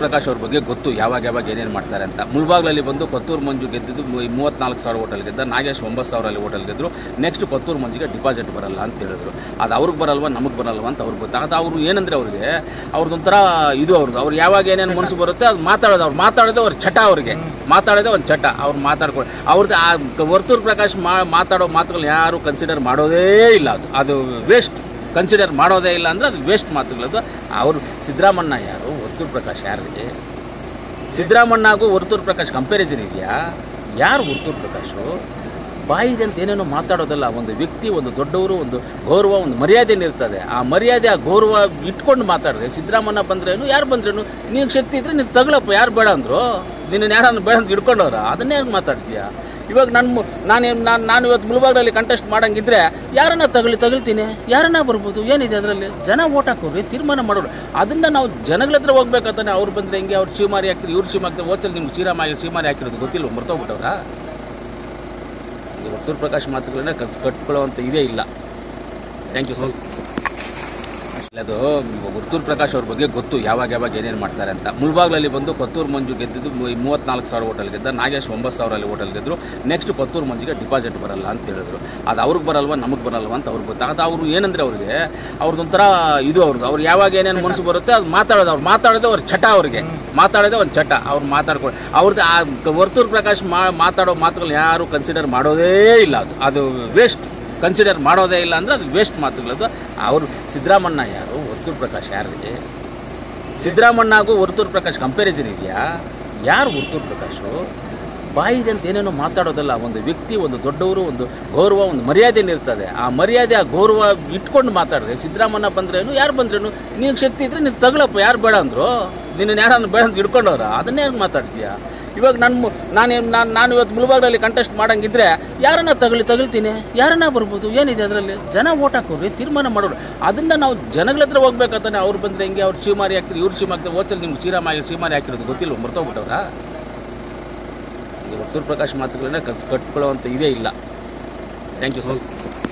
ಪ್ರಕಾಶ್ ಅವ್ರ ಬಗ್ಗೆ ಗೊತ್ತು ಯಾವಾಗ ಯಾವಾಗ ಏನೇನು ಮಾಡ್ತಾರೆ ಅಂತ ಮುಳ್ಬಾಗ್ಲಲ್ಲಿ ಬಂದು ಕೊತ್ತೂರು ಮಂಜು ಗೆದ್ದಿದ್ದು ಮು- ಮೂವತ್ನಾಲ್ಕು ಸಾವಿರ ಹೋಟೆಲ್ ಗೆದ್ದ ನಾಗೇಶ್ ಒಂಬತ್ತು ಸಾವಿರ ಅಲ್ಲಿ ಹೋಟೆಲ್ ಗೆದ್ರು ನೆಕ್ಸ್ಟ್ ಕೊತ್ತೂರು ಮಂಜಿಗೆ ಡಿಪಾಸಿಟ್ ಬರಲ್ಲ ಅಂತ ಹೇಳಿದ್ರು ಅದು ಅವ್ರಿಗೆ ಬರಲ್ವಾ ನಮಗೆ ಬರಲ್ವಾ ಅಂತ ಅವ್ರಿಗೆ ಗೊತ್ತು ಅದು ಅವರು ಏನಂದ್ರೆ ಅವ್ರಿಗೆ ಅವ್ರದ್ದೊಂಥರ ಇದು ಅವ್ರದ್ದು ಅವ್ರು ಯಾವಾಗ ಏನೇನು ಮನಸ್ಸು ಬರುತ್ತೆ ಅದು ಮಾತಾಡೋದು ಅವ್ರು ಮಾತಾಡೋದೇ ಅವ್ರ ಚಟ ಅವ್ರಿಗೆ ಮಾತಾಡೋದೇ ಒಂದು ಚಟ ಅವ್ರು ಮಾತಾಡ್ಕೊಂಡು ಅವ್ರದ್ದು ಆ ವರ್ತೂರ್ ಪ್ರಕಾಶ್ ಮಾ ಮಾತಾಡೋ ಮಾತುಗಳು ಯಾರು ಕನ್ಸಿಡರ್ ಮಾಡೋದೇ ಇಲ್ಲ ಅದು ಅದು ವೇಸ್ಟ್ ಕನ್ಸಿಡರ್ ಮಾಡೋದೇ ಇಲ್ಲ ಅಂದರೆ ಅದು ವೇಸ್ಟ್ ಮಾತುಗಳದು ಅವರು ಸಿದ್ದರಾಮಣ್ಣ ಯಾರು ವರ್ತೂರ್ ಪ್ರಕಾಶ್ ಯಾರಿಗೆ ಸಿದ್ದರಾಮಣ್ಣಗೂ ವರ್ತೂರ್ ಪ್ರಕಾಶ್ ಕಂಪ್ಯಾರಿಸನ್ ಇದೆಯಾ ಯಾರು ವರ್ತೂರ್ ಪ್ರಕಾಶು ಬಾಯಿದೆ ಅಂತ ಏನೇನೋ ಮಾತಾಡೋದಲ್ಲ ಒಂದು ವ್ಯಕ್ತಿ ಒಂದು ದೊಡ್ಡವರು ಒಂದು ಗೌರವ ಒಂದು ಮರ್ಯಾದೆ ಇರ್ತದೆ ಆ ಮರ್ಯಾದೆ ಆ ಗೌರವ ಇಟ್ಕೊಂಡು ಮಾತಾಡಿದ್ರೆ ಸಿದ್ದರಾಮಣ್ಣ ಬಂದ್ರೇನು ಯಾರು ಬಂದ್ರೇನು ನೀನು ಶಕ್ತಿ ಇದ್ರೆ ನೀನು ತಗೊಳಪ್ಪ ಯಾರು ಬೇಡ ಅಂದ್ರು ನಿನ್ನ ಯಾರನ್ನು ಬೇಡ ಅಂತ ಹಿಡ್ಕೊಂಡವ್ರ ಅದನ್ನೇ ಯಾಕೆ ಮಾತಾಡ್ತೀಯಾ ಇವಾಗ ನನ್ನ ನಾನು ನಾನು ನಾನು ಇವತ್ತು ಮುಳುಬಾಗ್ಲಲ್ಲಿ ಕಂಟೆಸ್ಟ್ ಮಾಡಂಗಿದ್ರೆ ಯಾರನ್ನ ತಗೊಳ್ಳಿ ತಗೊಳ್ತೀನಿ ಯಾರನ್ನ ಬರ್ಬೋದು ಏನಿದೆ ಅದರಲ್ಲಿ ಜನ ಓಟ್ ಹಾಕೋರಿ ತೀರ್ಮಾನ ಮಾಡೋರು ಅದನ್ನ ನಾವು ಜನಗಳ ಹತ್ರ ಹೋಗ್ಬೇಕಾತಾನೆ ಅವ್ರು ಬಂದ್ರೆ ಹೆಂಗೆ ಅವ್ರು ಚೀಮಾರಿ ಹಾಕ್ತಾರೆ ಇವ್ರು ಚೀಮ ಹಾಕ್ತಾರೆ ಹೋಚಲ್ ನಿಮ್ಗೆ ಚೀರಾಮಾಗಿ ಚೀಮಾರಿ ಹಾಕಿರೋದು ಗೊತ್ತಿಲ್ಲ ಮರ್ತೋಗ್ಬಿಟ್ಟವ್ರ ವರ್ತೂರ್ ಪ್ರಕಾಶ್ ಮಾತುಗಳನ್ನ ಕಸ್ ಕಟ್ಕೊಳ್ಳುವಂಥ ಇದೇ ಇಲ್ಲ ಥ್ಯಾಂಕ್ ಯು ಸರ್ ಅದು ವರ್ತೂರ್ ಪ್ರಕಾಶ್ ಅವ್ರ ಬಗ್ಗೆ ಗೊತ್ತು ಯಾವಾಗ ಯಾವಾಗ ಏನೇನು ಮಾಡ್ತಾರೆ ಅಂತ ಮುಳ್ಬಾಗ್ಲಲ್ಲಿ ಬಂದು ಕೊತ್ತೂರು ಮಂಜು ಗೆದ್ದಿದ್ದು ಮು- ಮೂವತ್ನಾಲ್ಕು ಸಾವಿರ ಹೋಟೆಲ್ ಗೆದ್ದ ನಾಗೇಶ್ ಒಂಬತ್ತು ಸಾವಿರ ಅಲ್ಲಿ ಹೋಟೆಲ್ ಗೆದ್ರು ನೆಕ್ಸ್ಟ್ ಕೊತ್ತೂರು ಮಂಜಿಗೆ ಡಿಪಾಸಿಟ್ ಬರಲ್ಲ ಅಂತ ಹೇಳಿದ್ರು ಅದು ಅವ್ರಿಗೆ ಬರಲ್ವಾ ನಮಗೆ ಬರಲ್ವಾ ಅಂತ ಅವ್ರಿಗೆ ಗೊತ್ತು ಅದು ಅವರು ಏನಂದ್ರೆ ಅವ್ರಿಗೆ ಅವ್ರದ್ದೊಂಥರ ಇದು ಅವ್ರದ್ದು ಅವ್ರು ಯಾವಾಗ ಏನೇನು ಮನಸ್ಸು ಬರುತ್ತೆ ಅದು ಮಾತಾಡೋದು ಅವ್ರು ಮಾತಾಡೋದೇ ಅವ್ರ ಚಟ ಅವ್ರಿಗೆ ಮಾತಾಡೋದೇ ಒಂದು ಚಟ ಅವ್ರು ಮಾತಾಡ್ಕೊಂಡು ಅವ್ರದ್ದು ಆ ವರ್ತೂರ್ ಪ್ರಕಾಶ್ ಮಾ ಮಾತಾಡೋ ಮಾತುಗಳು ಯಾರು ಕನ್ಸಿಡರ್ ಮಾಡೋದೇ ಇಲ್ಲ ಅದು ಅದು ವೇಸ್ಟ್ ಕನ್ಸಿಡರ್ ಮಾಡೋದೇ ಇಲ್ಲ ಅಂದರೆ ಅದು ವೇಸ್ಟ್ ಮಾತುಗಳದು ಅವರು ಸಿದ್ದರಾಮಣ್ಣ ಯಾರು ವರ್ತೂರ್ ಪ್ರಕಾಶ್ ಯಾರಿಗೆ ಸಿದ್ದರಾಮಣ್ಣಗೂ ವರ್ತೂರ್ ಪ್ರಕಾಶ್ ಕಂಪ್ಯಾರಿಸನ್ ಇದೆಯಾ ಯಾರು ವರ್ತೂರ್ ಪ್ರಕಾಶು ಬಾಯಿದೆ ಅಂತ ಏನೇನೋ ಮಾತಾಡೋದಲ್ಲ ಒಂದು ವ್ಯಕ್ತಿ ಒಂದು ದೊಡ್ಡವರು ಒಂದು ಗೌರವ ಒಂದು ಮರ್ಯಾದೆ ಇರ್ತದೆ ಆ ಮರ್ಯಾದೆ ಆ ಗೌರವ ಇಟ್ಕೊಂಡು ಮಾತಾಡಿದ್ರೆ ಸಿದ್ದರಾಮಣ್ಣ ಬಂದ್ರೇನು ಯಾರು ಬಂದ್ರೇನು ನೀನು ಶಕ್ತಿ ಇದ್ರೆ ನೀನು ತಗೊಳಪ್ಪ ಯಾರು ಬೇಡ ಅಂದ್ರು ನಿನ್ನ ಯಾರನ್ನು ಬೇಡ ಅಂತ ಹಿಡ್ಕೊಂಡವ್ರ ಅದನ್ನೇ ಯಾಕೆ ಮಾತಾಡ್ತೀಯಾ ಇವಾಗ ನನ್ನ ನಾನು ನಾನು ನಾನು ಇವತ್ತು ಮುಳುಬಾಗ್ಲಲ್ಲಿ ಕಂಟೆಸ್ಟ್ ಮಾಡಂಗಿದ್ರೆ ಯಾರನ್ನ ತಗೊಳ್ಳಿ ತಗೊಳ್ತೀನಿ ಯಾರನ್ನ ಬರ್ಬೋದು ಏನಿದೆ ಅದರಲ್ಲಿ ಜನ ಓಟ್ ಹಾಕೋರಿ ತೀರ್ಮಾನ ಮಾಡೋರು ಅದನ್ನ ನಾವು ಜನಗಳ ಹತ್ರ ಹೋಗ್ಬೇಕಾತಾನೆ ಅವ್ರು ಬಂದ್ರೆ ಹೆಂಗೆ ಅವ್ರು ಚೀಮಾರಿ ಹಾಕ್ತಾರೆ ಇವ್ರು ಚೀಮ ಹಾಕ್ತಾರೆ ಹೋಚಲ್ ನಿಮ್ಗೆ ಚೀರಾಮಾಗಿ ಚೀಮಾರಿ ಹಾಕಿರೋದು ಗೊತ್ತಿಲ್ಲ ಮರ್ತೋಗ್ಬಿಟ್ಟವ್ರ ವರ್ತೂರ್ ಪ್ರಕಾಶ್ ಮಾತುಗಳನ್ನ ಕಸ್ ಕಟ್ಕೊಳ್ಳುವಂಥ ಇದೇ ಇಲ್ಲ ಥ್ಯಾಂಕ್ ಯು ಸರ್